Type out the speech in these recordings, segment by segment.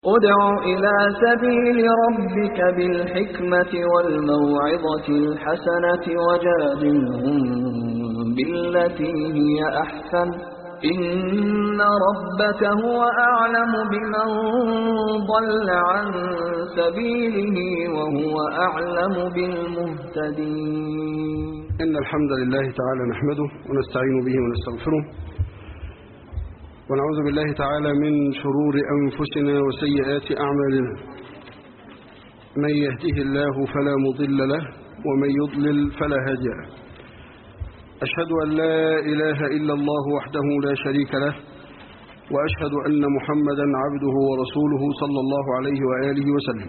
ادع إلى سبيل ربك بالحكمة والموعظة الحسنة وجادلهم بالتي هي أحسن إن ربك هو أعلم بمن ضل عن سبيله وهو أعلم بالمهتدين إن الحمد لله تعالى نحمده ونستعين به ونستغفره ونعوذ بالله تعالى من شرور أنفسنا وسيئات أعمالنا من يهده الله فلا مضل له ومن يضلل فلا هادي له أشهد أن لا إله إلا الله وحده لا شريك له وأشهد أن محمدا عبده ورسوله صلى الله عليه وآله وسلم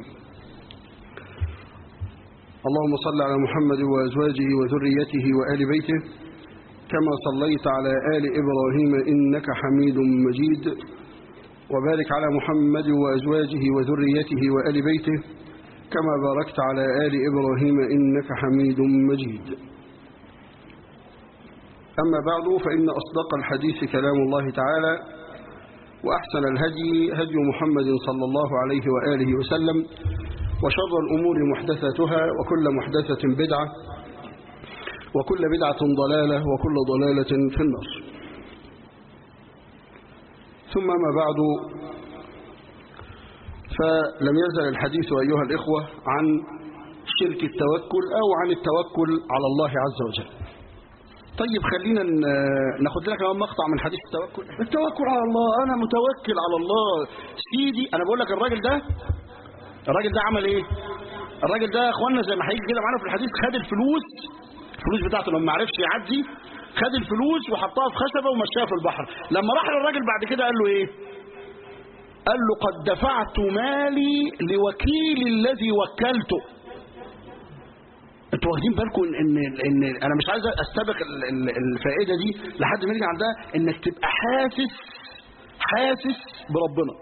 اللهم صل على محمد وأزواجه وذريته وآل بيته كما صليت على آل إبراهيم إنك حميد مجيد وبارك على محمد وأزواجه وذريته وآل بيته كما باركت على آل إبراهيم إنك حميد مجيد أما بعد فإن أصدق الحديث كلام الله تعالى وأحسن الهدي هدي محمد صلى الله عليه وآله وسلم وشر الأمور محدثاتها وكل محدثة بدعة وكل بدعة ضلالة وكل ضلالة في النار ثم ما بعد فلم يزل الحديث أيها الإخوة عن شرك التوكل أو عن التوكل على الله عز وجل طيب خلينا ناخد لك كمان مقطع من حديث التوكل التوكل على الله أنا متوكل على الله سيدي أنا بقول لك الراجل ده الراجل ده عمل إيه الراجل ده يا اخوانا زي ما هيجي كده معانا في الحديث خد الفلوس الفلوس بتاعته لما ما عرفش يعدي خد الفلوس وحطها في خشبه ومشاها في البحر لما راح للراجل بعد كده قال له ايه قال له قد دفعت مالي لوكيل الذي وكلته انتوا واخدين بالكم ان ان انا مش عايز استبق الفائده دي لحد ما نيجي عندها انك تبقى حاسس حاسس بربنا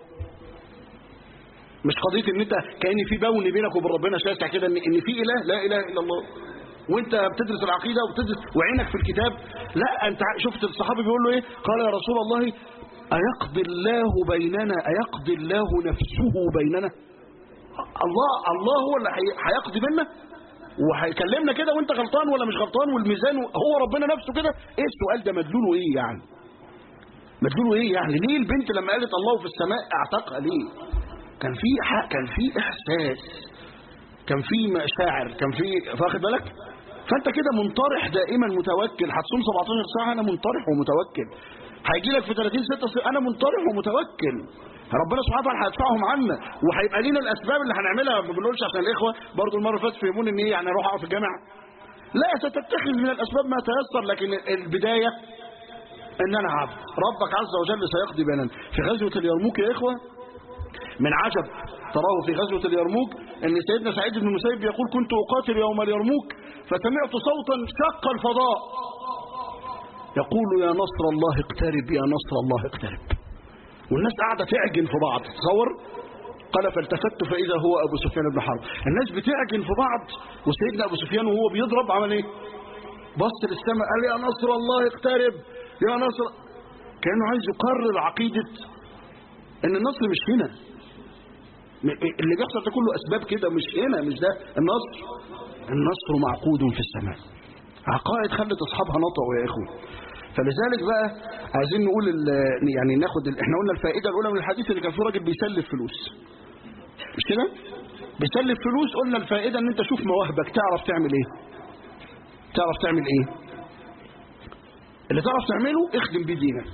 مش قضيه ان انت كان في بون بينك وبين ربنا شاسع كده ان ان في اله لا اله الا الله وانت بتدرس العقيده وبتدرس وعينك في الكتاب لا انت شفت الصحابي بيقول له ايه قال يا رسول الله ايقضي الله بيننا ايقضي الله نفسه بيننا الله الله هو اللي هيقضي بيننا وهيكلمنا كده وانت غلطان ولا مش غلطان والميزان هو ربنا نفسه كده ايه السؤال ده مدلوله ايه يعني مدلوله ايه يعني ليه البنت لما قالت الله في السماء اعتقها ليه كان في حق كان في احساس كان في مشاعر كان في واخد بالك فانت كده منطرح دائما متوكل هتصوم 17 ساعه انا منطرح ومتوكل هيجي لك في 30 6 انا منطرح ومتوكل ربنا سبحانه وتعالى هيدفعهم عنا وهيبقى لينا الاسباب اللي هنعملها ما بنقولش عشان الاخوه برضو المره اللي فاتت فهموني ان ايه يعني اروح اقعد في الجامع لا ستتخذ من الاسباب ما تيسر لكن البدايه ان انا عبد ربك عز وجل سيقضي بيننا في غزوه اليرموك يا اخوه من عجب تراه في غزوة اليرموك أن سيدنا سعيد بن المسيب يقول كنت أقاتل يوم اليرموك فسمعت صوتا شق الفضاء يقول يا نصر الله اقترب يا نصر الله اقترب والناس قاعدة تعجن في بعض تصور قال فالتفت فإذا هو أبو سفيان بن حرب الناس بتعجن في بعض وسيدنا أبو سفيان وهو بيضرب عمل ايه بص للسماء قال يا نصر الله اقترب يا نصر كأنه عايز يقرر عقيدة ان النصر مش هنا اللي بيحصل ده كله اسباب كده مش هنا مش ده النصر النصر معقود في السماء عقائد خلت اصحابها نطقوا يا اخوه فلذلك بقى عايزين نقول يعني ناخد احنا قلنا الفائده الاولى من الحديث اللي كان فيه راجل بيسلف فلوس مش كده بيسلف فلوس قلنا الفائده ان انت شوف مواهبك تعرف تعمل ايه تعرف تعمل ايه اللي تعرف تعمله اخدم بيه دينك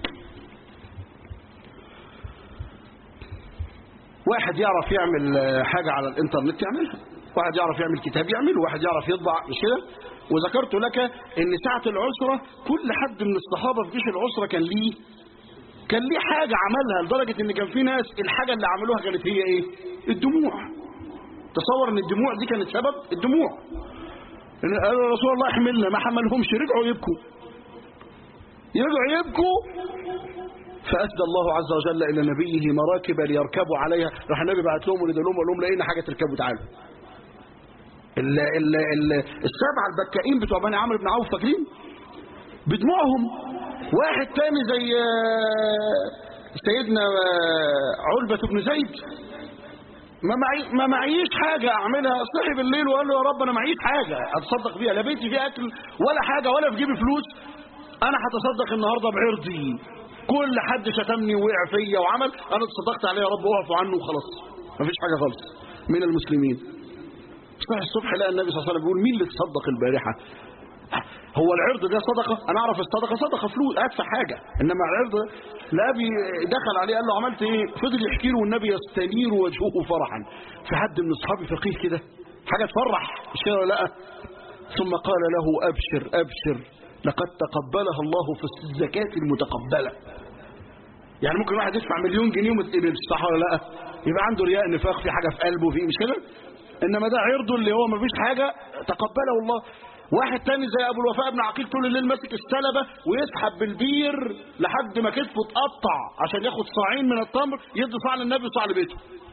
واحد يعرف يعمل حاجة على الانترنت يعملها واحد يعرف يعمل كتاب يعمله واحد يعرف يطبع مش كده وذكرت لك ان ساعة العسرة كل حد من الصحابة في جيش العسرة كان ليه كان ليه حاجة عملها لدرجة ان كان في ناس الحاجة اللي عملوها كانت هي ايه الدموع تصور ان الدموع دي كانت سبب الدموع قالوا يا رسول الله احملنا ما حملهمش رجعوا يبكوا يرجعوا يبكوا فأسدى الله عز وجل إلى نبيه مراكب ليركبوا عليها راح النبي بعت لهم وندى لهم وقال لهم لقينا حاجة تركبوا تعالوا ال ال ال السبعة البكائين بتوع بني عمرو بن عوف فاكرين بدموعهم واحد تاني زي سيدنا علبة بن زيد ما معي ما معيش حاجة أعملها صحي بالليل وقال له يا رب أنا معيش حاجة أتصدق بيها لا بيتي فيه أكل ولا حاجة ولا في جيبي فلوس أنا هتصدق النهاردة بعرضي كل حد شتمني ووقع فيا وعمل أنا تصدقت عليه يا رب وقفوا عنه وخلاص مفيش حاجة خالص من المسلمين صحيح الصبح لقى النبي صلى الله عليه وسلم بيقول مين اللي تصدق البارحة هو العرض ده صدقة أنا أعرف الصدقة صدقة فلوس أدفع حاجة إنما العرض لا بي دخل عليه قال له عملت إيه فضل يحكي له والنبي يستنير وجهه فرحا في حد من أصحابي فقيه كده حاجة تفرح مش كده ولا لا ثم قال له أبشر أبشر لقد تقبلها الله في الزكاة المتقبلة يعني ممكن واحد يدفع مليون جنيه وما تقبلش صح ولا لا يبقى عنده رياء نفاق في حاجة في قلبه فيه مش كده إنما ده عرضه اللي هو ما فيش حاجة تقبله الله واحد تاني زي ابو الوفاء بن عقيل طول الليل ماسك السلبة ويسحب بالبير لحد ما كتفه اتقطع عشان ياخد صاعين من التمر يدي صاع للنبي وصاع لبيته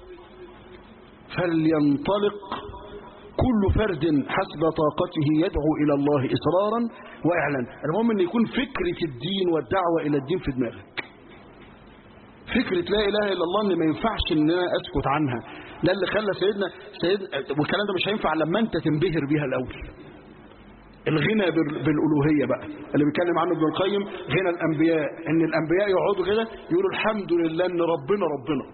فلينطلق كل فرد حسب طاقته يدعو الى الله اصرارا واعلان المهم ان يكون فكرة الدين والدعوة الى الدين في دماغك فكرة لا اله الا الله ان ما ينفعش ان انا اسكت عنها ده اللي خلى سيدنا سيد والكلام ده مش هينفع لما انت تنبهر بيها الاول الغنى بالالوهيه بقى اللي بيتكلم عنه ابن القيم غنى الانبياء ان الانبياء يقعدوا كده يقولوا الحمد لله ان ربنا ربنا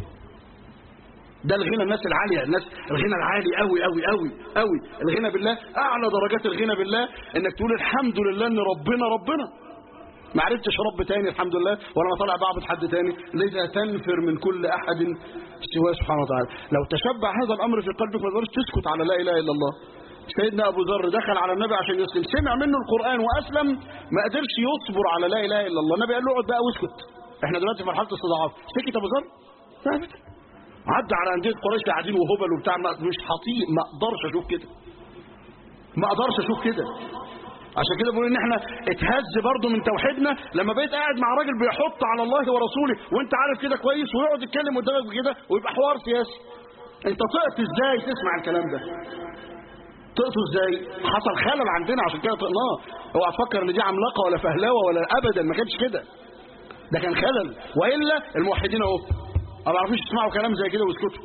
ده الغنى الناس العاليه الناس الغنى العالي قوي قوي قوي قوي الغنى بالله اعلى درجات الغنى بالله انك تقول الحمد لله ان ربنا ربنا ما عرفتش رب تاني الحمد لله ولا ما طالع بعبد حد تاني لذا تنفر من كل احد سواه سبحانه وتعالى لو تشبع هذا الامر في قلبك ما تقدرش تسكت على لا اله الا الله سيدنا أبو ذر دخل على النبي عشان يسلم سمع منه القرآن وأسلم ما قدرش يصبر على لا إله إلا الله النبي قال له اقعد بقى واسكت احنا دلوقتي في مرحلة استضعاف سكت أبو ذر ثابت عدى على أندية قريش قاعدين وهبل وبتاع مش حطيء ما أقدرش أشوف كده ما أقدرش أشوف كده عشان كده بقول ان احنا اتهز برضه من توحيدنا لما بقيت قاعد مع راجل بيحط على الله ورسوله وانت عارف كده كويس ويقعد يتكلم قدامك كده ويبقى حوار سياسي انت طقت ازاي تسمع الكلام ده طقته ازاي حصل خلل عندنا عشان كده طقناه اوعى تفكر ان دي عملاقه ولا فهلاوه ولا ابدا ما كانش كده ده كان خلل والا الموحدين اهو ما بيعرفوش يسمعوا كلام زي كده ويسكتوا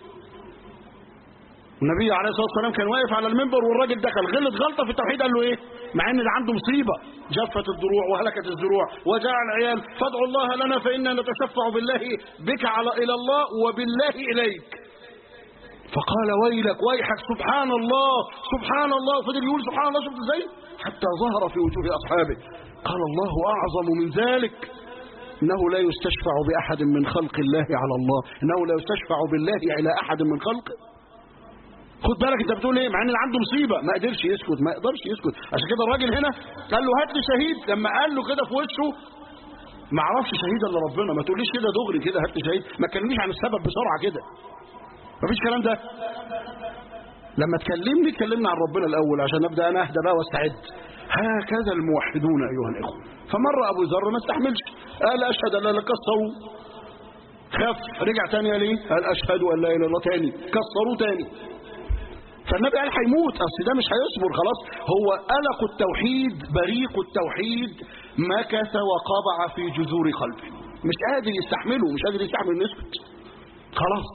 النبي عليه الصلاه والسلام كان واقف على المنبر والراجل دخل غلط غلطه في التوحيد قال له ايه مع ان ده عنده مصيبه جفت الضروع وهلكت الزروع وجاء العيال فادعوا الله لنا فانا نتشفع بالله بك على الى الله وبالله اليك فقال ويلك ويحك سبحان الله سبحان الله فضل يقول سبحان الله شفت ازاي حتى ظهر في وجوه اصحابه قال الله اعظم من ذلك انه لا يستشفع باحد من خلق الله على الله انه لا يستشفع بالله الى احد من خلقه خد بالك انت بتقول ايه مع ان اللي عنده مصيبه ما قدرش يسكت ما يقدرش يسكت عشان كده الراجل هنا قال له هات لي شهيد لما قال له كده في وشه ما اعرفش شهيد الا ربنا ما تقوليش كده دغري كده هات لي شهيد ما تكلمنيش عن السبب بسرعه كده مفيش كلام ده لما تكلمني تكلمنا عن ربنا الاول عشان ابدا انا اهدى بقى واستعد هكذا الموحدون ايها الاخوه فمر ابو ذر ما استحملش قال اشهد ان لا اله كسروا خاف رجع تاني قال ايه قال اشهد ان لا اله الا الله تاني كسروه تاني فالنبي قال هيموت اصل ده مش هيصبر خلاص هو قلق التوحيد بريق التوحيد مكث وقبع في جذور قلبه مش قادر يستحمله مش قادر يستحمل انه يسكت خلاص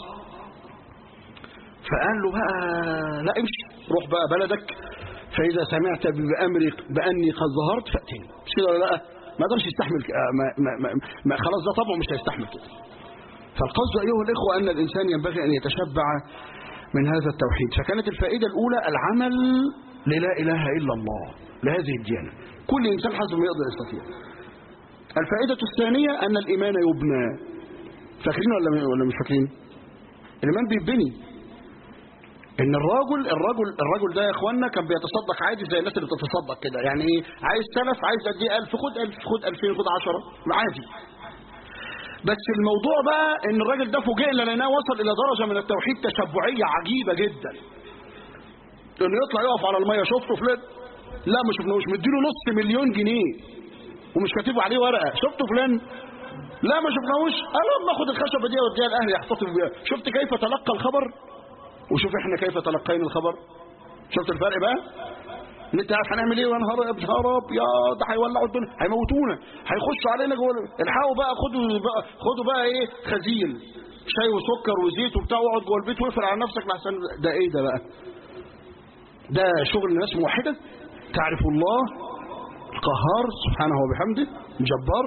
فقال له بقى لا امشي روح بقى بلدك فاذا سمعت بامري باني قد ظهرت فاتني مش كده ولا لا ما قدرش يستحمل ما ما ما ما خلاص ده طبعه مش هيستحمل كده فالقصد ايها الاخوه ان الانسان ينبغي ان يتشبع من هذا التوحيد فكانت الفائدة الأولى العمل للا إله إلا الله لهذه الديانة كل إنسان حسب ما يقدر يستطيع الفائدة الثانية أن الإيمان يبنى فاكرين ولا ولا مش فاكرين الإيمان بيبني ان الراجل الرجل الرجل ده يا اخوانا كان بيتصدق عادي زي الناس اللي بتتصدق كده يعني ايه عايز سلف عايز قد ايه 1000 خد 1000 خد 2000 خد 10 عادي بس الموضوع بقى ان الراجل ده فوجئنا لانه وصل الى درجه من التوحيد تشبعيه عجيبه جدا انه يطلع يقف على الميه شفته فلان لا ما شفناهوش مديله نص مليون جنيه ومش كاتب عليه ورقه شفته فلان لا ما شفناهوش قال لما اخد الخشبه دي واديها لاهلي يحتفظ بيها شفت كيف تلقى الخبر وشوف احنا كيف تلقينا الخبر شفت الفرق بقى ان انت عارف هنعمل ايه يا نهار يا نهار ابيض ده هيولعوا الدنيا هيموتونا هيخشوا علينا جوه الحقوا بقى خدوا بقى خدوا بقى ايه خزين شاي وسكر وزيت وبتاع واقعد جوه البيت واقفل على نفسك لحسن ده ايه ده بقى ده شغل ناس موحده تعرف الله القهار سبحانه وبحمده جبار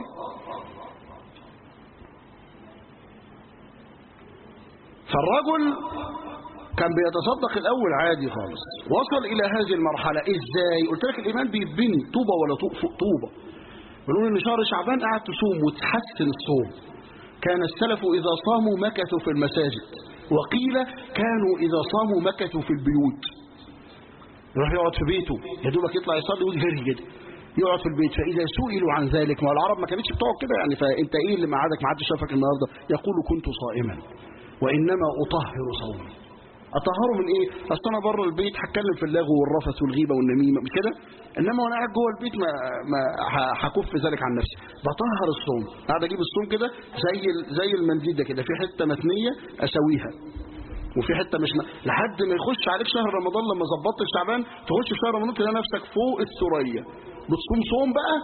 فالرجل كان بيتصدق الاول عادي خالص وصل الى هذه المرحله ازاي قلت لك الايمان بيتبني طوبه ولا طوب فوق طوبه بنقول ان شهر شعبان قاعد تصوم وتحسن الصوم كان السلف اذا صاموا مكثوا في المساجد وقيل كانوا اذا صاموا مكثوا في البيوت يروح يقعد في بيته يا دوبك يطلع يصلي ويجري كده يقعد في البيت فاذا سئلوا عن ذلك ما العرب ما كانتش بتقعد كده يعني فانت ايه اللي معادك ما حدش شافك النهارده يقول كنت صائما وانما اطهر صومي اطهره من ايه اصل انا بره البيت هتكلم في اللغو والرفث والغيبه والنميمه مش كده انما وانا قاعد جوه البيت ما ما ه- هكف ذلك عن نفسي بطهر الصوم قاعد اجيب الصوم كده زي ال- زي المنديل ده كده في حته متنيه اسويها وفي حته مش م... لحد ما يخش عليك شهر رمضان لما ظبطت شعبان تخش في شهر رمضان تلاقي نفسك فوق الثريا بتصوم صوم بقى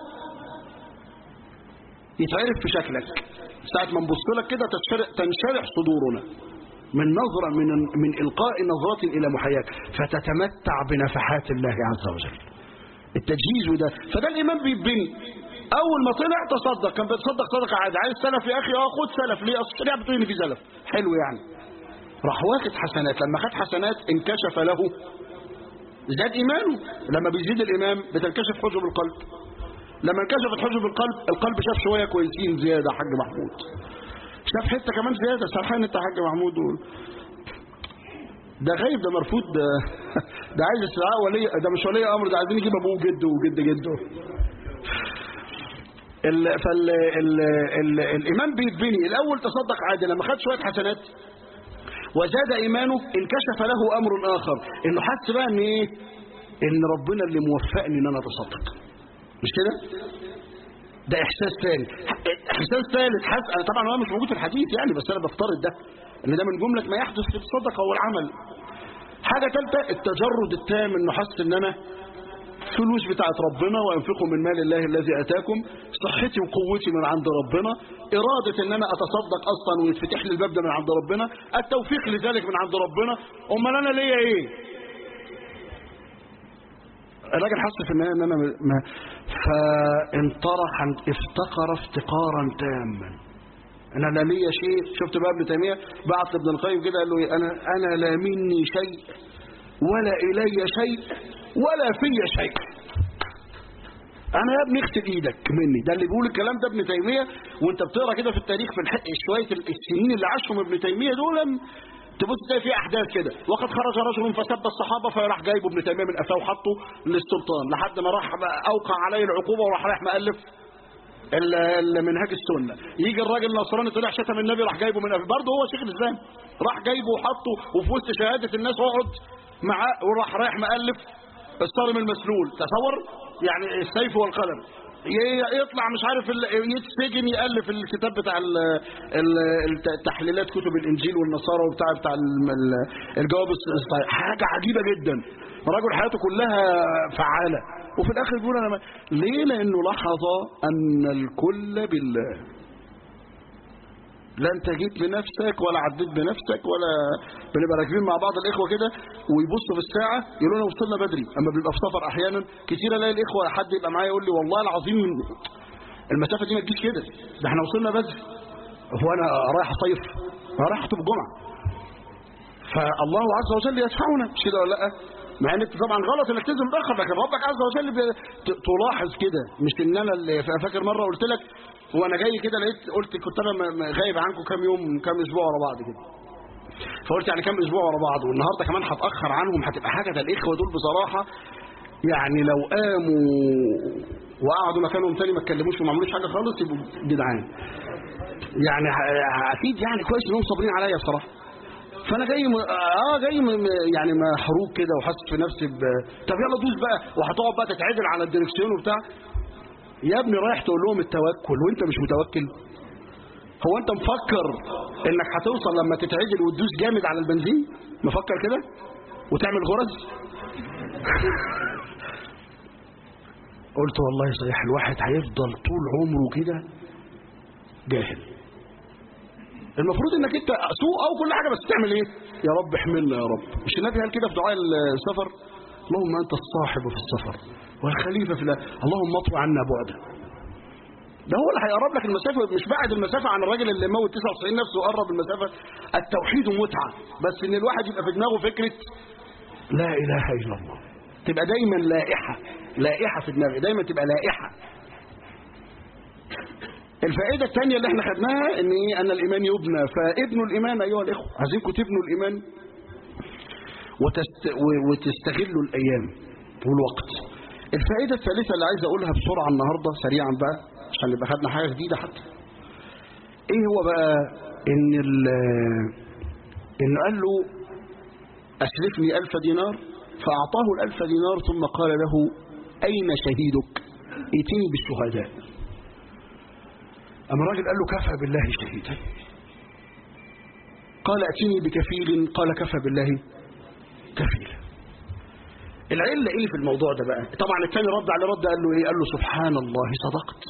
يتعرف في شكلك ساعة ما نبص لك كده تنشرح, تنشرح صدورنا من نظرة من من إلقاء نظرة إلى محياك فتتمتع بنفحات الله عز وجل التجهيز وده فده الإيمان بيتبني أول ما طلع تصدق كان بيتصدق صدقة عادي عايز سلف يا أخي اه خد سلف ليه أصل الشريعة بتقول إن في سلف حلو يعني راح واخد حسنات لما خد حسنات انكشف له زاد إيمانه لما بيزيد الإيمان بتنكشف حجب القلب لما انكشفت حجب القلب القلب شاف شوية كويسين زيادة يا حاج محمود شاف حتة كمان زيادة سرحان انت يا حاج محمود و... ده غايب ده مرفوض ده, ده عايز استدعاء ولي ده مش ولي امر ده عايزين يجيب ابوه وجده وجد جده ال... فال ال... ال... الايمان بيتبني الاول تصدق عادي لما خد شويه حسنات وزاد ايمانه انكشف له امر اخر انه حس بقى ان ايه ان ربنا اللي موفقني ان انا اتصدق مش كده ده احساس ثاني احساس ثالث حس... أنا طبعا هو مش موجود في الحديث يعني بس انا بفترض ده ان ده من جمله ما يحدث في الصدقه والعمل حاجه ثالثه التجرد التام انه حس ان انا فلوس بتاعت ربنا وانفقوا من مال الله الذي اتاكم صحتي وقوتي من عند ربنا اراده ان انا اتصدق اصلا ويتفتح لي الباب ده من عند ربنا التوفيق لذلك من عند ربنا امال انا ليا ايه الراجل حس في النهايه ان انا ما فانطرح افتقر افتقارا تاما انا لا ليا شيء شفت بقى ابن تيميه بعت لابن القيم كده قال له إيه؟ انا انا لا مني شيء ولا الي شيء ولا في شيء انا يا ابني اغسل ايدك مني ده اللي بيقول الكلام ده ابن تيميه وانت بتقرا كده في التاريخ في الحق شويه السنين اللي عاشهم ابن تيميه دول تبص تلاقي في احداث كده وقد خرج رجل فسب الصحابه فراح جايبه ابن تيميه من قفاه وحطه للسلطان لحد ما راح اوقع عليه العقوبه وراح رايح مؤلف ال- ال- منهاج السنه يجي الراجل النصراني طلع شتم النبي راح جايبه من قفاه برضه هو شيخ الاسلام راح جايبه وحطه وفي وسط شهاده الناس اقعد معاه وراح رايح مؤلف الصارم المسلول تصور يعني السيف والقلم ي- يطلع مش عارف ال- يتسجن يألف الكتاب بتاع ال- ال- الت- تحليلات كتب الإنجيل والنصارى وبتاع بتاع ال- ال- الجواب الصحيح حاجة عجيبة جدا رجل حياته كلها فعالة وفي الآخر يقول أنا ما... ليه لأنه لاحظ أن الكل بالله لا انت جيت بنفسك ولا عديت بنفسك ولا بنبقى راكبين مع بعض الاخوه كده ويبصوا في الساعه يقولوا لنا وصلنا بدري اما بيبقى في سفر احيانا كتير الاقي الاخوه حد يبقى معايا يقول لي والله العظيم المسافه دي ما تجيش كده ده احنا وصلنا بدري هو انا رايح صيف انا رايح اخطب الجمعه فالله عز وجل يدفعنا مش كده ولا لا مع ان طبعا غلط انك تلزم الاخر لكن ربك عز وجل بي- ت- تلاحظ كده مش ان انا اللي فاكر مره قلت لك وانا جاي كده لقيت قلت كنت انا م- م- غايب عنكم كام يوم كام اسبوع ورا بعض كده فقلت يعني كام اسبوع ورا بعض والنهارده كمان هتاخر عنهم هتبقى حاجه ده الاخوه دول بصراحه يعني لو قاموا وقعدوا مكانهم تاني ما اتكلموش وما عملوش حاجه خالص يبقوا جدعان يعني ه- اكيد يعني كويس انهم صابرين عليا بصراحه فانا جاي م... اه جاي م... م- يعني محروق كده وحاسس في نفسي ب... طب يلا دوس بقى وهتقعد بقى تتعدل على الديركسيون وبتاع يا ابني رايح تقول لهم التوكل وانت مش متوكل هو انت مفكر انك هتوصل لما تتعدل وتدوس جامد على البنزين مفكر كده وتعمل غرز قلت والله صحيح الواحد هيفضل طول عمره كده جاهل المفروض انك انت سوء او كل حاجه بس تعمل ايه يا رب احملنا يا رب مش النبي قال كده في دعاء السفر اللهم انت الصاحب في السفر والخليفه في الله اللهم اطوي عنا بعده ده هو اللي هيقرب لك المسافه مش بعد المسافه عن الراجل اللي موت 99 نفسه وقرب المسافه التوحيد متعه بس ان الواحد يبقى في دماغه فكره لا اله الا الله تبقى دايما لائحه لائحه في دماغي دايما تبقى لائحه الفائده الثانيه اللي احنا خدناها ان ايه ان الايمان يبنى فابنوا الايمان ايها الاخوه عايزينكم تبنوا الايمان وتست... و- وتستغلوا الايام والوقت الفائده الثالثه اللي عايز اقولها بسرعه النهارده سريعا بقى عشان نبقى خدنا حاجه جديده حتى ايه هو بقى ان ال... انه قال له اسلفني ألف دينار فاعطاه الألف دينار ثم قال له اين شهيدك ائتني بالشهداء أما الراجل قال له كفى بالله شهيدا قال أتيني بكفيل قال كفى بالله كفيلا العلة إيه في الموضوع ده بقى طبعا الثاني رد على رد قال له إيه قال له سبحان الله صدقت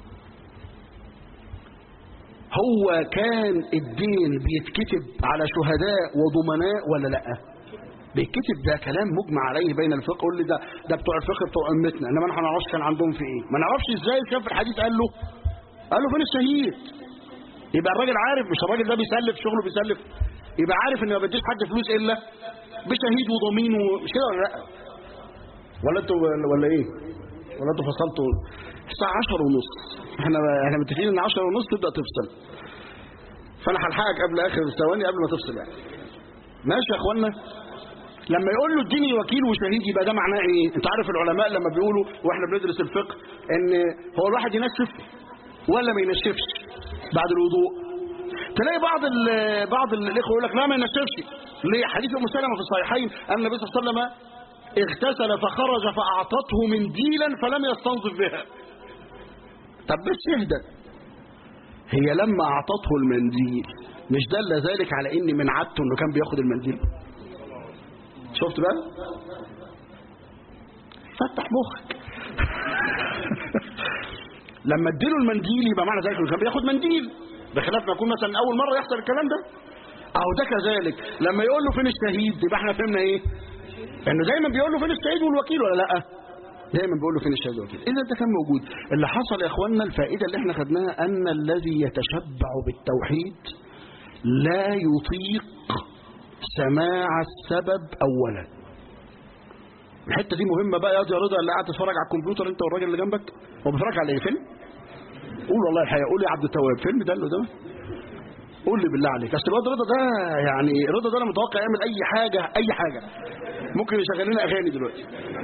هو كان الدين بيتكتب على شهداء وضمناء ولا لا بيتكتب ده كلام مجمع عليه بين الفقه قول لي ده ده بتوع الفقه بتوع امتنا انما احنا ما نعرفش كان عندهم في ايه ما نعرفش ازاي شاف الحديث قال له قال له فين الشهيد يبقى الراجل عارف مش الراجل ده بيسلف شغله بيسلف يبقى عارف ان ما بديش حد فلوس الا بشهيد وضمين ومش كده ولا لا ولا انتوا ولا ايه ولا انتوا فصلتوا الساعه 10 ونص احنا احنا متفقين ان 10 ونص تبدا تفصل فانا هلحقك قبل اخر ثواني قبل ما تفصل يعني ماشي يا اخوانا لما يقول له اديني وكيل وشهيد يبقى ده معناه ايه انت عارف العلماء لما بيقولوا واحنا بندرس الفقه ان هو الواحد ينشف ولا ما ينشفش بعد الوضوء تلاقي بعض ال بعض الاخوه يقول لك لا ما ينشفش ليه حديث ام سلمه في الصحيحين ان النبي صلى الله عليه وسلم اغتسل فخرج فاعطته منديلا فلم يستنظف بها طب بس اهدى هي لما اعطته المنديل مش دل ذلك على ان من عادته انه كان بياخد المنديل شفت بقى فتح مخك لما اديله المنديل يبقى معنى ذلك انه كان بياخد منديل بخلاف ما يكون مثلا اول مره يحصل الكلام ده اهو ده كذلك لما يقول له فين الشهيد يبقى احنا فهمنا ايه انه دايما بيقول له فين الشهيد والوكيل ولا لا دايما بيقول له فين الشهيد والوكيل اذا ده كان موجود اللي حصل يا اخواننا الفائده اللي احنا خدناها ان الذي يتشبع بالتوحيد لا يطيق سماع السبب اولا الحته دي مهمه بقى يا واد يا رضا اللي قاعد تتفرج على الكمبيوتر انت والراجل اللي جنبك هو بيتفرج على ايه فيلم قول والله الحقيقه قول يا عبد التواب فيلم ده اللي قدامك قول لي بالله عليك اصل الواد رضا ده يعني رضا ده انا متوقع يعمل اي حاجه اي حاجه ممكن يشغل لنا اغاني دلوقتي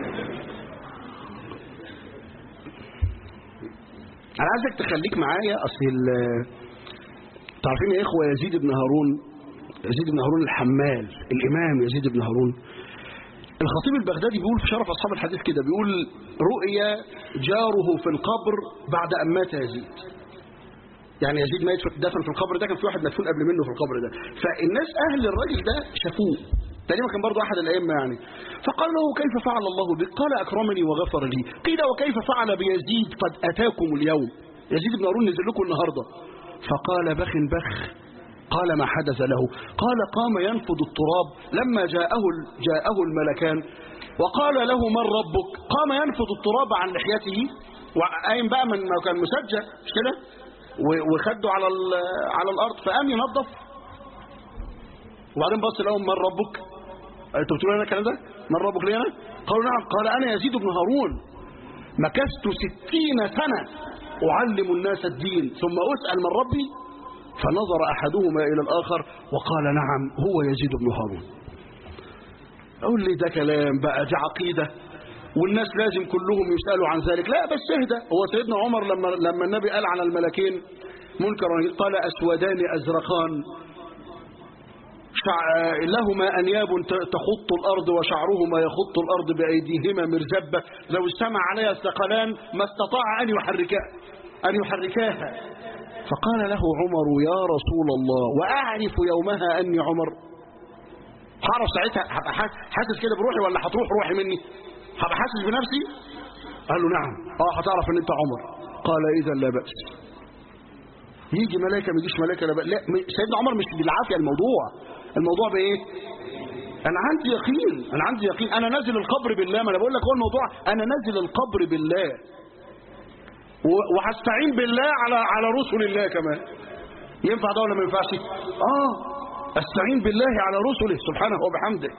انا عايزك تخليك معايا اصل ال- تعرفين يا اخوه يزيد بن هارون يزيد بن هارون الحمال الامام يزيد بن هارون الخطيب البغدادي بيقول في شرف اصحاب الحديث كده بيقول رؤيا جاره في القبر بعد ان مات يزيد يعني يزيد ميت في- دفن في القبر ده كان في واحد مدفون قبل منه في القبر ده فالناس اهل الراجل ده شافوه تقريبا كان برضه احد الائمه يعني فقال له كيف فعل الله بك قال اكرمني وغفر لي قيل وكيف فعل بيزيد قد اتاكم اليوم يزيد بن هارون نزل لكم النهارده فقال بخ بخ قال ما حدث له قال قام ينفض التراب لما جاءه جاءه الملكان وقال له من ربك قام ينفض التراب عن لحيته وقايم بقى من ما كان مسجل مش كده و- وخده على ال- على الارض فقام ينظف وبعدين بص لهم من ربك انتوا بتقولوا لنا الكلام ده من ربك ليه انا قالوا نعم قال انا يزيد بن هارون مكثت ستين سنه اعلم الناس الدين ثم اسال من ربي فنظر احدهما الى الاخر وقال نعم هو يزيد بن هارون اقول لي ده كلام بقى دي عقيده والناس لازم كلهم يسالوا عن ذلك لا بس اهدى هو سيدنا عمر لما لما النبي قال على الملكين منكر ونكير قال اسودان ازرقان شع... لهما أنياب ت- تخط الأرض وشعرهما يخط الأرض بأيديهما مرزبة لو اجتمع عليها الثقلان ما استطاع أن يحركا أن يحركاها فقال له عمر يا رسول الله وأعرف يومها أني عمر هعرف ساعتها هبقى حاس- حاسس كده بروحي ولا هتروح روحي مني هبقى حاسس بنفسي قال له نعم اه هتعرف ان انت عمر قال اذا لا باس يجي ملائكه ما يجيش ملائكه لا بأس. لا م- سيدنا عمر مش بالعافيه الموضوع الموضوع بايه انا عندي يقين انا عندي يقين انا نازل القبر بالله ما انا بقول لك هو الموضوع انا نازل القبر بالله و- وهستعين بالله على على رسل الله كمان ينفع ده ولا ما ينفعش اه استعين بالله على رسله سبحانه وبحمده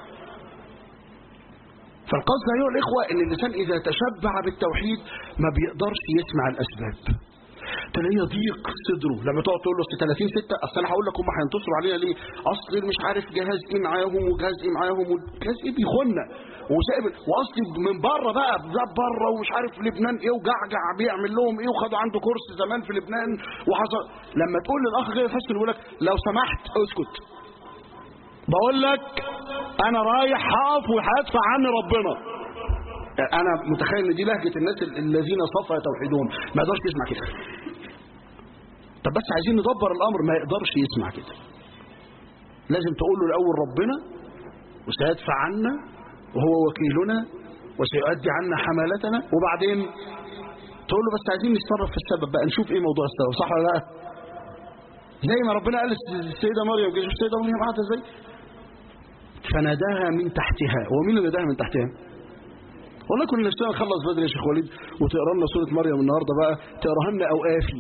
فالقصد ايها الاخوه ان الانسان اذا تشبع بالتوحيد ما بيقدرش يسمع الاسباب تلاقيه يضيق صدره لما تقعد تقول له اصل 30 6 اصل انا هقول لك هم هينتصروا علينا ليه اصل مش عارف جهاز ايه معاهم وجهاز ايه معاهم وجهاز ايه بيخوننا وسائب واصل من بره بقى بلاد بره ومش عارف لبنان ايه وجعجع بيعمل لهم ايه وخدوا عنده كورس زمان في لبنان وحصل لما تقول للاخ غير يحس يقول لك لو سمحت اسكت بقول لك انا رايح هقف وهدفع عني ربنا انا متخيل ان دي لهجه الناس الذين صفى توحيدهم ما يقدرش يسمع كده طب بس عايزين ندبر الامر ما يقدرش يسمع كده لازم تقول له الاول ربنا وسيدفع عنا وهو وكيلنا وسيؤدي عنا حمالتنا وبعدين تقول له بس عايزين نتصرف في السبب بقى نشوف ايه موضوع السبب صح ولا لا زي ما ربنا قال للسيده مريم كده شوف السيده مريم قعدت ازاي فناداها من تحتها هو مين اللي ناداها من تحتها والله كنا نفسنا نخلص بدري يا شيخ وليد وتقرا لنا سوره مريم النهارده بقى تقراها لنا اوقافي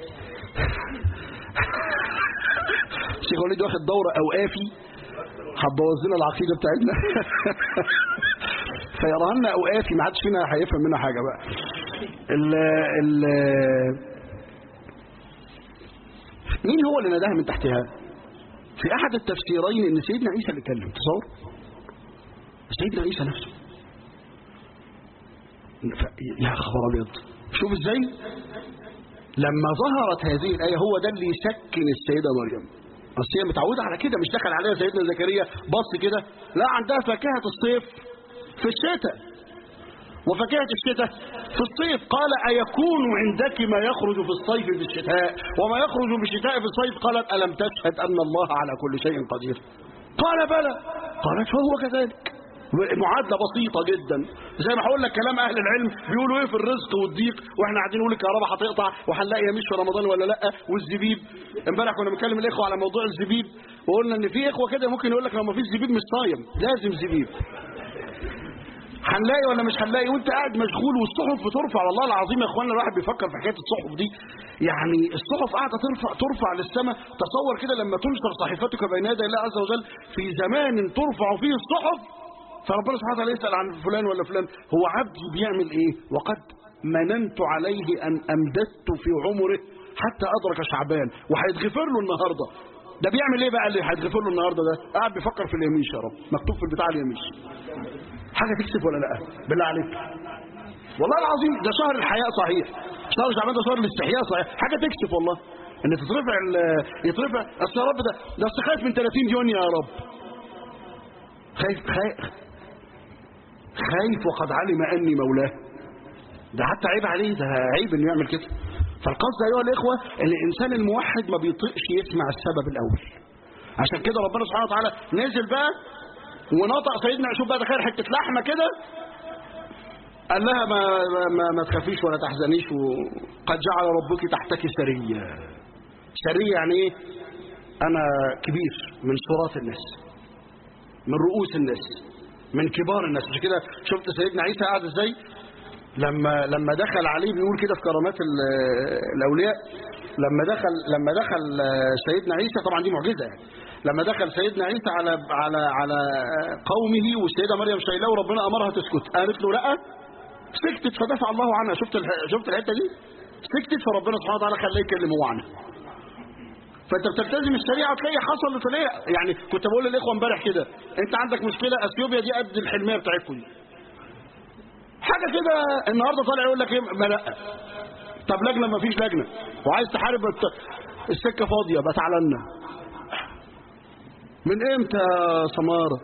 الشيخ وليد واخد دوره اوقافي هتبوظ لنا العقيده بتاعتنا فيقراها لنا اوقافي ما حدش فينا هيفهم منها حاجه بقى ال ال مين هو اللي ناداها من تحتها في احد التفسيرين ان سيدنا عيسى اللي اتكلم تصور سيدنا عيسى نفسه ف- يا خبر ابيض شوف ازاي لما ظهرت هذه الايه هو ده اللي يسكن السيده مريم اصل هي متعوده على كده مش دخل عليها سيدنا زكريا بص كده لا عندها فاكهه الصيف في الشتاء وفاكهة الشتاء في الصيف قال أيكون عندك ما يخرج في الصيف في الشتاء وما يخرج في الشتاء في الصيف قالت ألم تشهد أن الله على كل شيء قدير قال بلى قالت فهو كذلك معادلة بسيطة جدا زي ما هقول لك كلام أهل العلم بيقولوا إيه في الرزق والضيق وإحنا قاعدين نقول الكهرباء هتقطع وهنلاقي يميش في رمضان ولا لأ والزبيب امبارح كنا بنكلم الإخوة على موضوع الزبيب وقلنا إن في إخوة كده ممكن يقول لك لو ما فيش زبيب مش صايم لازم زبيب هنلاقي ولا مش هنلاقي وانت قاعد مشغول والصحف بترفع والله العظيم يا اخوانا الواحد بيفكر في حكايه الصحف دي يعني الصحف قاعده ترفع ترفع للسماء تصور كده لما تنشر صحيفتك بين يدي الله عز وجل في زمان ترفع فيه الصحف فربنا سبحانه وتعالى يسال عن فلان ولا فلان هو عبدي بيعمل ايه وقد مننت عليه ان امددت في عمره حتى ادرك شعبان وهيتغفر له النهارده ده بيعمل ايه بقى اللي هيتغفر له النهارده ده قاعد بيفكر في اليميش يا رب مكتوب في البتاع اليميش حاجة تكسب ولا لا بالله عليك والله العظيم ده شهر الحياء صحيح شهر شعبان ده شهر الاستحياء صحيح حاجة تكسب والله ان تترفع ال- يترفع اصل يا رب ده ده اصل خايف من 30 يونيو يا رب خايف خايف خايف وقد علم اني مولاه ده حتى عيب عليه ده عيب انه يعمل كده فالقصد ايها الاخوه ان الانسان الموحد ما بيطيقش يسمع السبب الاول عشان كده ربنا سبحانه وتعالى نزل بقى ونطق سيدنا شوف بقى تخيل حته لحمه كده قال لها ما ما, ما تخافيش ولا تحزنيش وقد جعل ربك تحتك سريه سريه يعني ايه انا كبير من صراط الناس من رؤوس الناس من كبار الناس مش كده شفت سيدنا عيسى قاعد ازاي لما لما دخل عليه بيقول كده في كرامات ال- الاولياء لما دخل لما دخل سيدنا عيسى طبعا دي معجزه يعني لما دخل سيدنا عيسى على على على قومه والسيده مريم شايلاه وربنا امرها تسكت قالت له لا سكتت فدفع الله عنها شفت الح- شفت الحته دي سكتت فربنا سبحانه وتعالى خلاه يكلم هو عنها فانت بتلتزم الشريعه تلاقي حصل تلاقي يعني كنت بقول للاخوه امبارح كده انت عندك مشكله اثيوبيا دي قد الحلميه بتاعتكم دي حاجه كده النهارده طالع يقول لك ايه ما لا طب لجنه ما فيش لجنه وعايز تحارب الت- السكه فاضيه بقى تعالى لنا من امتى يا سماره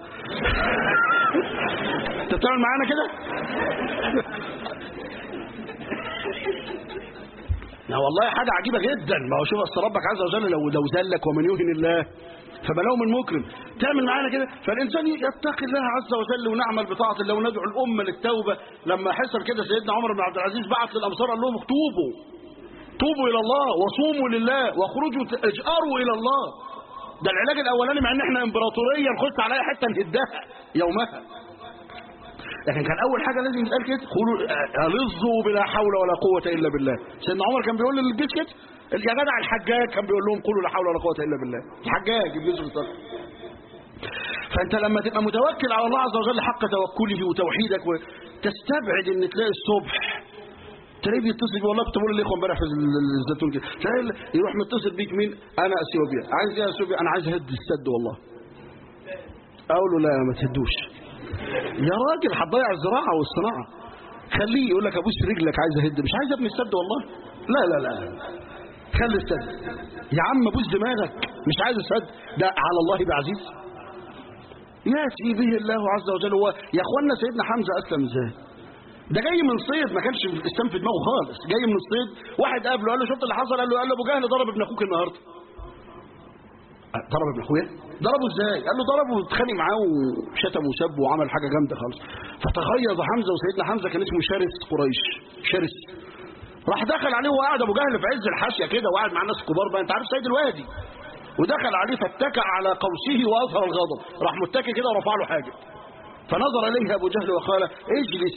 انت بتعمل معانا كده ما والله حاجة عجيبة جدا ما هو شوف أصل ربك عز وجل لو لو ذلك ومن يهن الله فبلاه من مكرم تعمل معانا كده فالإنسان يتقي الله عز وجل ونعمل بطاعة الله وندعو الأمة للتوبة لما حصل كده سيدنا عمر بن عبد العزيز بعت للأمصار قال لهم توبوا توبوا إلى الله وصوموا لله واخرجوا اجأروا إلى الله ده العلاج الأولاني مع إن إحنا إمبراطورية نخش على أي حتة نهدها يومها لكن كان اول حاجه لازم يتقال كده قولوا الظوا بلا حول ولا قوه الا بالله سيدنا عمر كان بيقول للجيش كده يا جدع الحجاج كان بيقول لهم قولوا لا حول ولا قوه الا بالله الحجاج ابن يوسف فانت لما تبقى متوكل على الله عز وجل حق توكله وتوحيدك وتستبعد ان تلاقي الصبح تلاقيه بيتصل بيه والله كنت بقول للاخوه امبارح في الزيتون كده تلاقي يروح متصل بيك مين انا اثيوبيا عايز ايه اثيوبيا انا عايز اهد السد والله اقول له لا ما تهدوش يا راجل هتضيع الزراعة والصناعة خليه يقول لك ابوس رجلك عايز اهد مش عايز ابني السد والله لا لا لا خلي السد يا عم ابوس دماغك مش عايز السد ده على الله بعزيز ياتي به الله عز وجل هو يا اخوانا سيدنا حمزه اسلم ازاي ده جاي من صيد ما كانش الاسلام في دماغه خالص جاي من الصيد واحد قابله قال له شفت اللي حصل قال له قال له ابو جهل ضرب ابن اخوك النهارده ضرب ابن اخويا ضربه ازاي قال له ضربه واتخانق معاه وشتم وسب وعمل حاجه جامده خالص فتغيظ حمزه وسيدنا حمزه كان اسمه شرس قريش شرس راح دخل عليه وقعد ابو جهل في عز الحاشيه كده وقعد مع الناس الكبار بقى انت عارف سيد الوادي ودخل عليه فاتكى على قوسه واظهر الغضب راح متكي كده ورفع له حاجه فنظر اليه ابو جهل وقال اجلس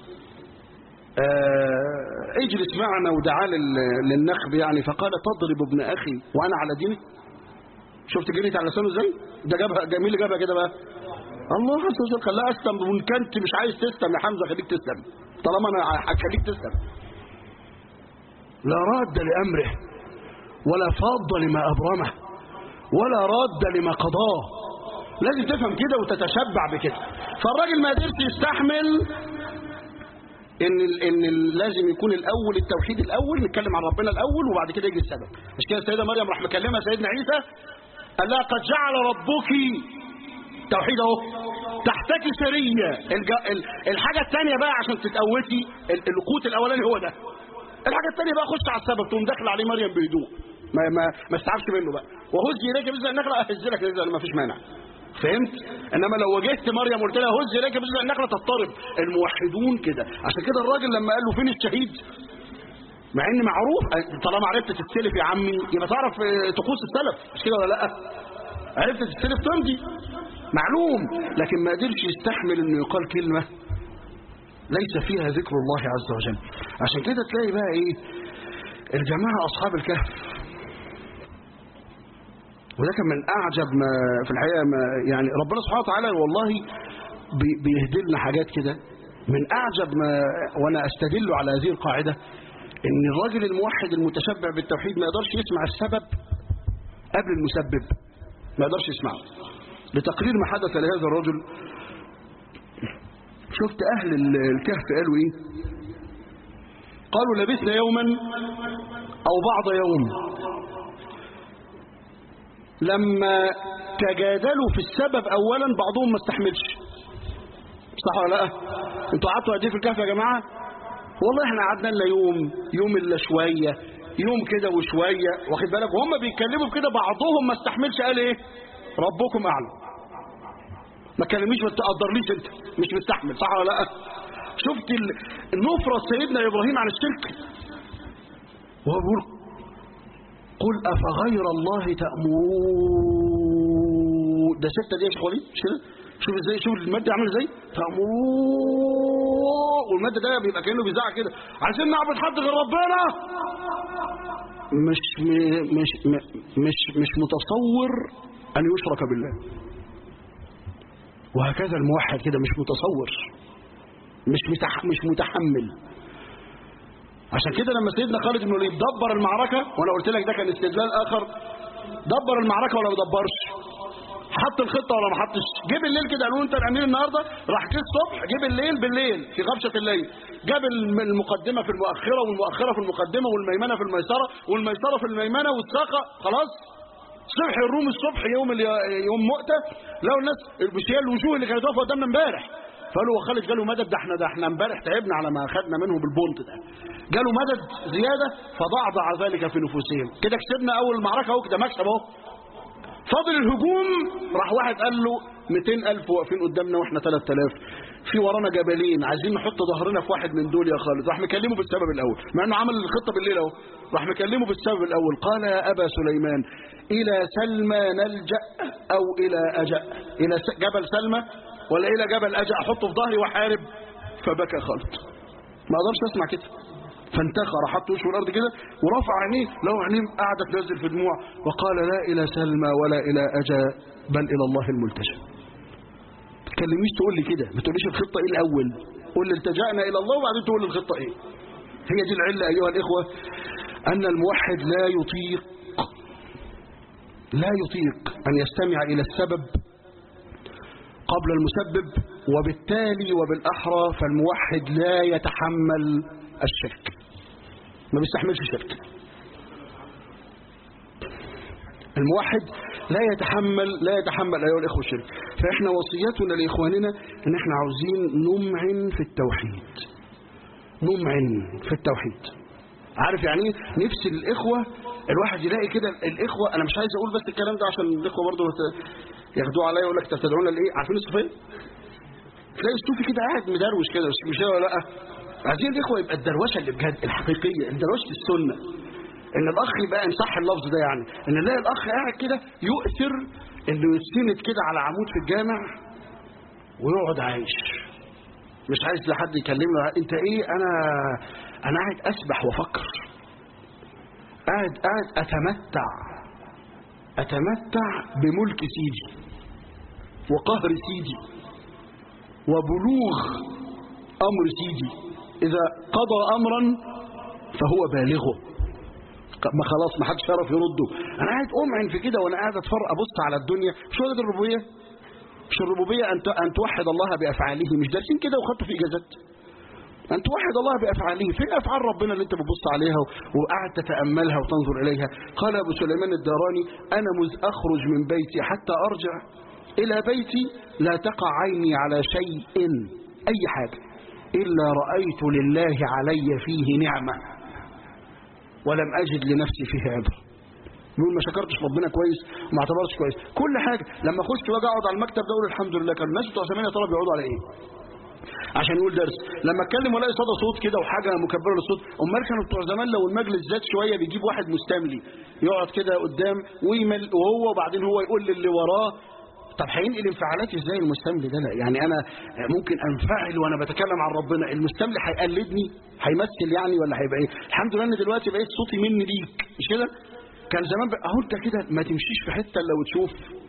آه اجلس معنا ودعا للنخب يعني فقال تضرب ابن اخي وانا على دينك شفت جريت على لسانه ازاي ده جابها مين اللي جابها كده بقى الله عز وجل خلاها اسلم وان كنت مش عايز تسلم يا حمزه خليك تسلم طالما انا هخليك تسلم لا راد لامره ولا فاض لما ابرمه ولا راد لما قضاه لازم تفهم كده وتتشبع بكده فالراجل ما قدرش يستحمل ان ال ان ال لازم يكون الاول التوحيد الاول نتكلم عن ربنا الاول وبعد كده يجي السبب مش كده السيده مريم راح مكلمها سيدنا عيسى قال لها قد جعل ربك توحيد اهو تحتك سريه الحاجه الثانيه بقى عشان تتقوتي القوت الاولاني هو ده الحاجه الثانيه بقى خش على السبب تقوم داخله عليه مريم بهدوء ما ما ما استعبش منه بقى وهزي اليك باذن النخله اهز لك باذن ما فيش مانع فهمت انما لو واجهت مريم وقلت لها هز اليك باذن النخله تضطرب الموحدون كده عشان كده الراجل لما قال له فين الشهيد مع ان معروف طالما عرفت تتسلف يا عمي يبقى تعرف طقوس السلف مش كده ولا لا عرفت تتسلف تمضي معلوم لكن ما قدرش يستحمل انه يقال كلمه ليس فيها ذكر الله عز وجل عشان كده تلاقي بقى ايه الجماعه اصحاب الكهف وده كان من اعجب ما في الحقيقه ما يعني ربنا سبحانه وتعالى والله بيهدي لنا حاجات كده من اعجب ما وانا استدل على هذه القاعده ان الراجل الموحد المتشبع بالتوحيد ما يقدرش يسمع السبب قبل المسبب ما يقدرش يسمعه لتقرير ما حدث لهذا الرجل شفت اهل الكهف قالوا ايه قالوا لبثنا يوما او بعض يوم لما تجادلوا في السبب اولا بعضهم ما استحملش صح ولا لا انتوا قعدتوا قد ايه في الكهف يا جماعه والله احنا قعدنا لنا يوم يوم الا شويه يوم كده وشويه واخد بالك وهم بيتكلموا كده بعضهم ما استحملش قال ايه ربكم اعلم ما تكلمنيش ما تقدرليش انت مش مستحمل صح ولا لا شفت النفره سيدنا ابراهيم عن الشرك وهو بيقول قل افغير الله تامرون ده سته دي يا شيخ وليد مش كده شوف ازاي شوف الماده عامل ازاي تامرون والماده ده بيبقى كانه بيزعق كده عايزين نعبد حد غير ربنا مش مش مش مش متصور ان يشرك بالله وهكذا الموحد كده مش متصور مش متح مش متحمل عشان كده لما سيدنا خالد بن الوليد دبر المعركه وانا قلت لك ده كان استدلال اخر دبر المعركه ولا ما دبرش حط الخطه ولا ما حطش جه بالليل كده قالوا انت الامير النهارده راح جه الصبح جه بالليل بالليل في غبشه الليل جاب المقدمه في المؤخره والمؤخره في المقدمه والميمنه في الميسره والميسره في الميمنه والساقه خلاص صبح الروم الصبح يوم يوم مؤتة لو الناس مش هي الوجوه اللي كانت واقفه قدامنا امبارح فقالوا وخالد جاله مدد ده احنا ده احنا امبارح تعبنا على ما اخذنا منهم البونت ده جاله مدد زياده فضعضع ذلك في نفوسهم كده كسبنا اول معركه اهو كده مكسب اهو فاضل الهجوم راح واحد قال له 200000 واقفين قدامنا واحنا 3000 في ورانا جبلين عايزين نحط ظهرنا في واحد من دول يا خالد راح مكلمه بالسبب الاول مع انه عمل الخطه بالليل اهو راح مكلمه بالسبب الاول قال يا ابا سليمان الى سلمى نلجا او الى اجا الى س- جبل سلمى ولا الى جبل اجا احطه في ظهري واحارب فبكى خالد ما اقدرش اسمع كده فانتخى راح حط وشه في الارض كده ورفع عينيه لو عينيه قاعده تنزل في دموع وقال لا الى سلمى ولا الى اجا بل الى الله الملتجا ما تكلمنيش تقول لي كده ما تقوليش الخطه ايه الاول قول لي التجانا الى الله وبعدين تقول لي الخطه ايه هي دي العله ايها الاخوه ان الموحد لا يطيق لا يطيق ان يستمع الى السبب قبل المسبب وبالتالي وبالاحرى فالموحد لا يتحمل الشرك ما بيستحملش الشرك الموحد لا يتحمل لا يتحمل ايها الاخوه الشرك فاحنا وصيتنا لاخواننا ان احنا عاوزين نمعن في التوحيد نمعن في التوحيد عارف يعني ايه نفس الاخوه الواحد يلاقي كده الاخوه انا مش عايز اقول بس الكلام ده عشان الاخوه برضه ياخدوه عليا يقول لك تدعونا لايه عارفين الصوفيه تلاقي الصوفي كده قاعد مدروش كده مش مش ولا لا عايزين الاخوه يبقى الدروشه اللي بجد الحقيقيه دروشه السنه ان الاخ يبقى ان صح اللفظ ده يعني ان نلاقي الاخ قاعد كده يؤثر انه يستند كده على عمود في الجامع ويقعد عايش مش عايز لحد يكلمه انت ايه انا انا قاعد اسبح وافكر قاعد قاعد اتمتع اتمتع بملك سيدي وقهر سيدي وبلوغ امر سيدي اذا قضى امرا فهو بالغه ما خلاص ما حدش يعرف يرده انا قاعد امعن في كده وانا قاعد اتفرج ابص على الدنيا مش هو ده الربوبيه مش الربوبيه ان ت- ان توحد الله بافعاله مش دارسين كده وخدتوا في اجازات ان توحد الله بافعاله فين افعال ربنا اللي انت بتبص عليها وقاعد تتاملها وتنظر اليها قال ابو سليمان الداراني انا مذ اخرج من بيتي حتى ارجع الى بيتي لا تقع عيني على شيء اي حاجه الا رايت لله علي فيه نعمه ولم أجد لنفسي فيه عبرة يقول ما شكرتش ربنا كويس وما اعتبرتش كويس كل حاجة لما اخش واجي اقعد على المكتب ده اقول الحمد لله كان الناس بتوع زمان يا ترى بيقعدوا على ايه عشان يقول درس لما اتكلم والاقي صدى صوت كده وحاجه مكبره للصوت امال كانوا بتوع زمان لو المجلس زاد شويه بيجيب واحد مستملي يقعد كده قدام ويمل وهو وبعدين هو يقول للي وراه طب هينقل انفعالاتي ازاي المستملي ده لا يعني انا ممكن انفعل وانا بتكلم عن ربنا المستملي هيقلدني هيمثل يعني ولا هيبقى ايه الحمد لله ان دلوقتي بقيت صوتي مني ليك مش كده كان زمان بقى اهو انت كده ما تمشيش في حته الا وتشوف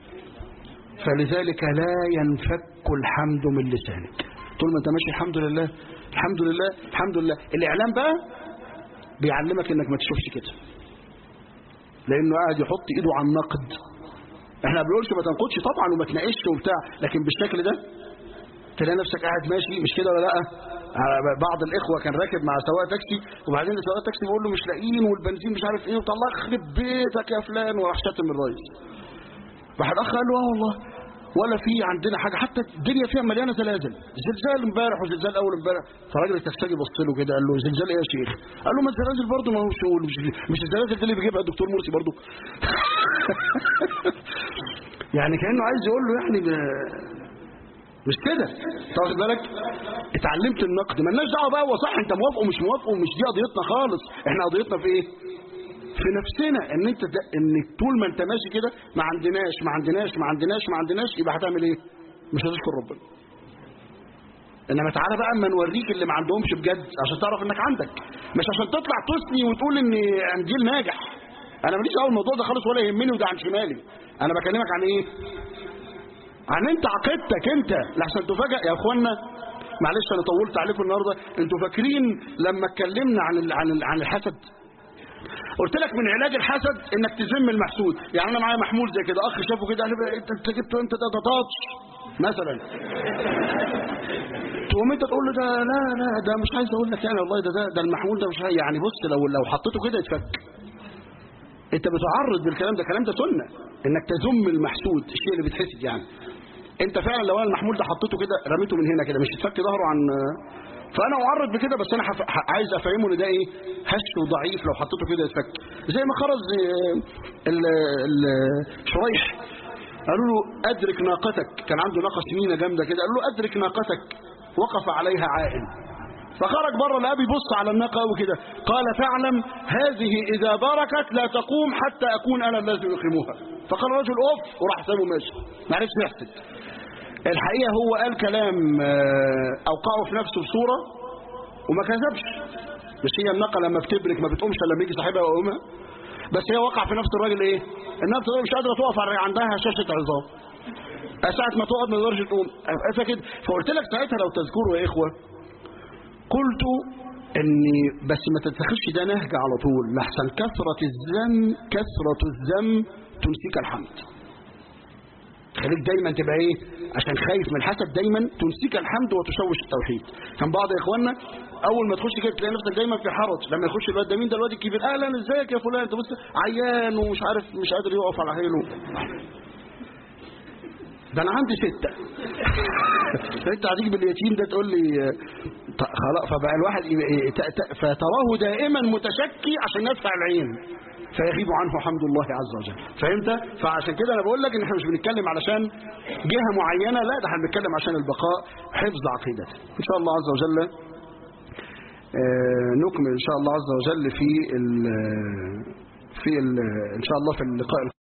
فلذلك لا ينفك الحمد من لسانك طول ما انت ماشي الحمد لله الحمد لله الحمد لله الاعلام بقى بيعلمك انك ما تشوفش كده لانه قاعد يحط ايده على النقد احنا ما بنقولش ما تنقدش طبعا وما تناقشش وبتاع لكن بالشكل ده تلاقي نفسك قاعد ماشي مش كده ولا لا على بعض الاخوه كان راكب مع سواق تاكسي وبعدين سواق التاكسي بيقول له مش لاقيين والبنزين مش عارف ايه وطلع يخرب بيتك يا فلان وراح شتم الرئيس راح الاخ قال له اه والله ولا في عندنا حاجه حتى الدنيا فيها مليانه زلازل زلزال امبارح وزلزال اول امبارح فالراجل التكسي بص له كده قال له زلزال ايه يا شيخ قال له ما الزلازل برضه ما هو شغل مش مش الزلازل دي اللي بيجيبها الدكتور مرسي برضه يعني كانه عايز يقول له يعني ب- مش كده تاخد بالك اتعلمت النقد مالناش دعوه بقى هو صح انت موافق ومش موافق ومش دي قضيتنا خالص احنا قضيتنا في ايه في نفسنا ان انت ده ان طول ما انت ماشي كده ما عندناش ما عندناش ما عندناش ما عندناش يبقى هتعمل ايه مش هتشكر ربنا انما تعالى بقى اما نوريك اللي ما عندهمش بجد عشان تعرف انك عندك مش عشان تطلع تثني وتقول ان قنديل ناجح انا ماليش دعوه الموضوع ده خالص ولا يهمني وده عن شمالي انا بكلمك عن ايه عن انت عقيدتك انت لحسن تفاجئ يا اخوانا معلش انا طولت عليكم النهارده انتوا فاكرين لما اتكلمنا عن ال عن ال عن الحسد قلت لك من علاج الحسد انك تذم المحسود يعني انا معايا محمول زي كده اخ شافه كده قال لي انت انت جبته انت ده ده تاتش مثلا تقوم انت تقول له ده لا لا ده مش عايز اقول لك يعني والله ده ده, ده المحمول ده مش عايز- يعني بص لو لو حطيته كده يتفك انت بتعرض بالكلام ده كلام ده سنه انك تذم المحسود الشيء اللي بيتحسد يعني انت فعلا لو انا المحمول ده حطيته كده رميته من هنا كده مش يتفك ظهره عن فانا معرض بكده بس انا حف... ح- عايز افهمه ان ده ايه هش وضعيف لو حطيته كده يتفك زي ما خرج ال... ال... شريح قالوا له ادرك ناقتك كان عنده ناقه سمينه جامده كده قالوا له ادرك ناقتك وقف عليها عائل فخرج بره لقى بيبص على الناقه قوي كده قال فاعلم هذه اذا بركت لا تقوم حتى اكون انا الذي اقيمها فقال الرجل اوف وراح سابه ماشي ما عرفش يحسد الحقيقه هو قال كلام آه، اوقعه في نفسه بصوره وما كذبش مش هي الناقه لما بتبرك ما بتقومش الا لما يجي صاحبها ويقومها بس هي وقع في نفس الراجل ايه انها بتقول مش قادره تقف على عندها هشاشه عظام ساعة ما تقعد ما تقدرش تقوم فكده فقلت لك ساعتها لو تذكروا يا اخوه قلت اني بس ما تتخذش ده نهج على طول لحسن كثرة الذم كثرة الذم تنسيك الحمد خليك دايما تبقى ايه عشان خايف من الحسد دايما تنسيك الحمد وتشوش التوحيد كان بعض اخواننا اول ما تخش كده تلاقي نفسك دايما في حرج لما يخش الواد ده مين ده الواد الكبير اهلا ازيك يا فلان انت بص عيان ومش عارف مش قادر يقف على حيله ده انا عندي ستة انت هتيجي باليتيم ده تقول لي ط- خلاص فبقى الواحد ي- ي- ت- ت- فتراه دائما متشكي عشان يدفع العين فيغيب عنه حمد الله عز وجل فهمت فعشان كده انا بقول لك ان احنا مش بنتكلم علشان جهة معينة لا ده احنا بنتكلم عشان البقاء حفظ عقيدته ان شاء الله عز وجل آه، نكمل ان شاء الله عز وجل في ال في ال ان شاء الله في اللقاء